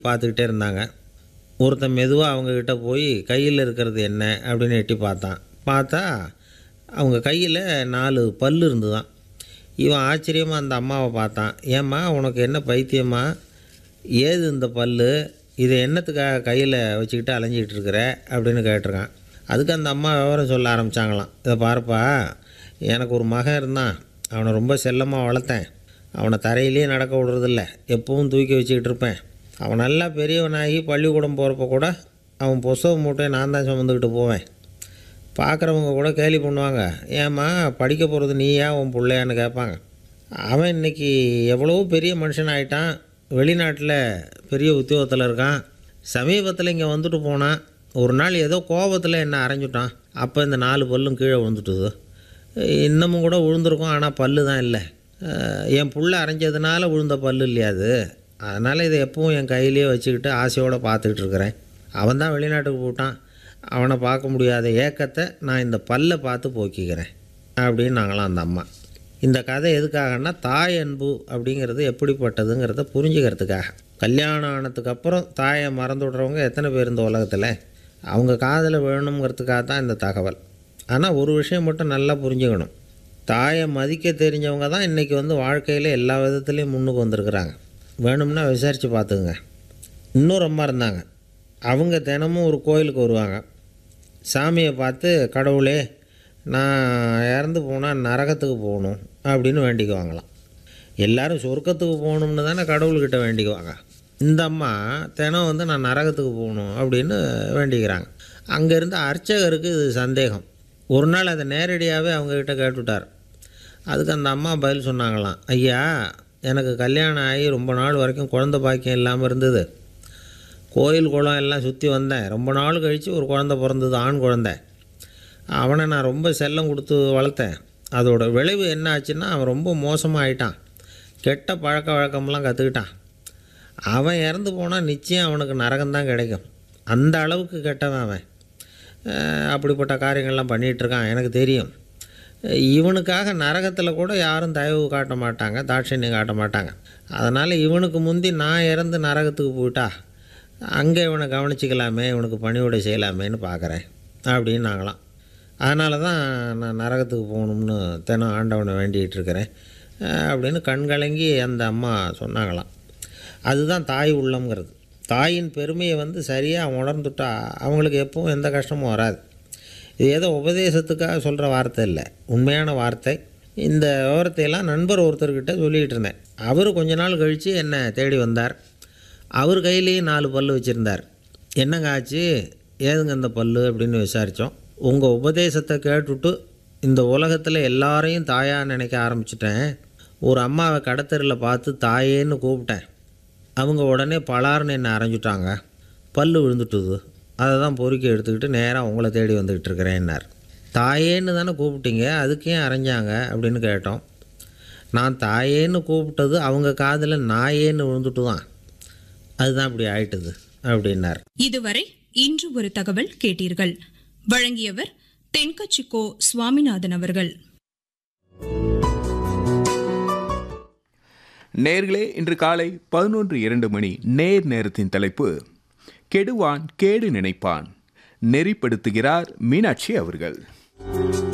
பார்த்துக்கிட்டே இருந்தாங்க ஒருத்தன் மெதுவாக அவங்கக்கிட்ட போய் கையில் இருக்கிறது என்ன அப்படின்னு எட்டி பார்த்தான் பார்த்தா அவங்க கையில் நாலு பல் இருந்துதான் இவன் ஆச்சரியமாக அந்த அம்மாவை பார்த்தான் ஏம்மா உனக்கு என்ன பைத்தியமா ஏது இந்த பல் இதை என்னத்துக்காக கையில் வச்சுக்கிட்டு அலைஞ்சிக்கிட்டு இருக்கிற அப்படின்னு கேட்டிருக்கான் அதுக்கு அந்த அம்மா விவரம் சொல்ல ஆரம்பித்தாங்களாம் இதை பாருப்பா எனக்கு ஒரு மகன் இருந்தான் அவனை ரொம்ப செல்லமாக வளர்த்தேன் அவனை தரையிலேயே நடக்க விடுறதில்ல எப்பவும் தூக்கி வச்சுக்கிட்டு இருப்பேன் அவன் நல்லா பெரியவனாகி பள்ளிக்கூடம் போகிறப்ப கூட அவன் புஸ்தக மூட்டையை நான் தான் சுமந்துக்கிட்டு போவேன் பார்க்குறவங்க கூட கேலி பண்ணுவாங்க ஏம்மா படிக்க போகிறது நீயா உன் பிள்ளையான்னு கேட்பாங்க அவன் இன்னைக்கு எவ்வளவோ பெரிய மனுஷன் ஆயிட்டான் வெளிநாட்டில் பெரிய உத்தியோகத்தில் இருக்கான் சமீபத்தில் இங்கே வந்துட்டு போனான் ஒரு நாள் ஏதோ கோபத்தில் என்ன அரைஞ்சுட்டான் அப்போ இந்த நாலு பல்லும் கீழே விழுந்துட்டுது இன்னமும் கூட விழுந்திருக்கும் ஆனால் பல்லு தான் இல்லை அஹ் என் புள்ள அரைஞ்சதுனால விழுந்த பல்லு இல்லையா அது அதனால் இதை எப்பவும் என் கையிலேயே வச்சுக்கிட்டு ஆசையோடு பார்த்துக்கிட்டு இருக்கிறேன் அவன் தான் வெளிநாட்டுக்கு போட்டான் அவனை பார்க்க முடியாத ஏக்கத்தை நான் இந்த பல்லை பார்த்து போக்கிக்கிறேன் அப்படின்னு நாங்களாம் அந்த அம்மா இந்த கதை எதுக்காகன்னா தாய் அன்பு அப்படிங்கிறது எப்படிப்பட்டதுங்கிறத புரிஞ்சுக்கிறதுக்காக கல்யாணம் ஆனதுக்கு அப்புறம் தாயை மறந்து விடுறவங்க எத்தனை பேர் இந்த உலகத்தில் அவங்க காதில் வேணுங்கிறதுக்காக தான் இந்த தகவல் ஆனால் ஒரு விஷயம் மட்டும் நல்லா புரிஞ்சுக்கணும் தாயை மதிக்க தெரிஞ்சவங்க தான் இன்றைக்கி வந்து வாழ்க்கையில் எல்லா விதத்துலேயும் முன்னுக்கு வந்திருக்கிறாங்க வேணும்னா விசாரித்து பார்த்துக்குங்க இன்னொரு அம்மா இருந்தாங்க அவங்க தினமும் ஒரு கோயிலுக்கு வருவாங்க சாமியை பார்த்து கடவுளே நான் இறந்து போனால் நரகத்துக்கு போகணும் அப்படின்னு வேண்டிக்குவாங்களாம் எல்லாரும் சொர்க்கத்துக்கு போகணும்னு தானே கடவுள்கிட்ட வேண்டிக்குவாங்க இந்த அம்மா தினம் வந்து நான் நரகத்துக்கு போகணும் அப்படின்னு வேண்டிக்கிறாங்க அங்கேருந்து அர்ச்சகருக்கு இது சந்தேகம் ஒரு நாள் அதை நேரடியாகவே அவங்கக்கிட்ட கேட்டுவிட்டார் அதுக்கு அந்த அம்மா பதில் சொன்னாங்களாம் ஐயா எனக்கு கல்யாணம் ஆகி ரொம்ப நாள் வரைக்கும் குழந்த பாக்கியம் இல்லாமல் இருந்தது கோயில் குளம் எல்லாம் சுற்றி வந்தேன் ரொம்ப நாள் கழித்து ஒரு குழந்த பிறந்தது ஆண் குழந்தை அவனை நான் ரொம்ப செல்லம் கொடுத்து வளர்த்தேன் அதோட விளைவு என்ன ஆச்சுன்னா அவன் ரொம்ப மோசமாக ஆயிட்டான் கெட்ட பழக்க வழக்கம்லாம் கற்றுக்கிட்டான் அவன் இறந்து போனால் நிச்சயம் அவனுக்கு நரகம்தான் கிடைக்கும் அந்த அளவுக்கு கெட்டவன் அவன் அஹ் அப்படிப்பட்ட காரியங்கள்லாம் பண்ணிகிட்டு இருக்கான் எனக்கு தெரியும் இவனுக்காக நரகத்தில் கூட யாரும் தயவு காட்ட மாட்டாங்க தாட்சண்யம் காட்ட மாட்டாங்க அதனால் இவனுக்கு முந்தி நான் இறந்து நரகத்துக்கு போயிட்டா அங்கே இவனை கவனிச்சிக்கலாமே இவனுக்கு பணிவிடை செய்யலாமேன்னு பார்க்குறேன் அப்படின்னு நாங்களாம் அதனால தான் நான் நரகத்துக்கு போகணும்னு தினம் ஆண்டவனை வேண்டிகிட்டு இருக்கிறேன் அஹ் அப்படின்னு கண்கலங்கி அந்த அம்மா சொன்னாங்களாம் அதுதான் தாய் உள்ளம்ங்கிறது தாயின் பெருமையை வந்து சரியாக உணர்ந்துட்டா அவங்களுக்கு எப்பவும் எந்த கஷ்டமும் வராது இது ஏதோ உபதேசத்துக்காக சொல்கிற வார்த்தை இல்லை உண்மையான வார்த்தை இந்த விவரத்தையெல்லாம் நண்பர் ஒருத்தர்கிட்ட சொல்லிகிட்டு இருந்தேன் அவர் கொஞ்ச நாள் கழித்து என்னை தேடி வந்தார் அவர் கையிலேயும் நாலு பல்லு வச்சுருந்தார் என்னங்க ஆச்சு ஏதுங்க இந்த பல்லு அப்படின்னு விசாரித்தோம் உங்கள் உபதேசத்தை கேட்டுட்டு இந்த உலகத்தில் எல்லாரையும் தாயாக நினைக்க ஆரம்பிச்சிட்டேன் ஒரு அம்மாவை கடத்தரில் பார்த்து தாயேன்னு கூப்பிட்டேன் அவங்க உடனே பலார்னு என்னை அரைஞ்சிட்டாங்க பல்லு விழுந்துட்டுது அதை தான் பொறுக்கி எடுத்துக்கிட்டு நேராக உங்களை தேடி வந்துக்கிட்டு இருக்கிறேன்னார் தாயேன்னு தானே கூப்பிட்டீங்க அதுக்கு ஏன் அரைஞ்சாங்க அப்படின்னு கேட்டோம் நான் தாயேன்னு கூப்பிட்டது அவங்க காதில் நாயேன்னு விழுந்துட்டு தான் அதுதான் இப்படி ஆயிட்டுது அப்படின்னார் இதுவரை இன்று ஒரு தகவல் கேட்டீர்கள் வழங்கியவர் தென்கச்சிக்கோ சுவாமிநாதன் அவர்கள் நேர்களே இன்று காலை பதினொன்று இரண்டு மணி நேர் நேரத்தின் தலைப்பு கெடுவான் கேடு நினைப்பான் நெறிப்படுத்துகிறார் மீனாட்சி அவர்கள்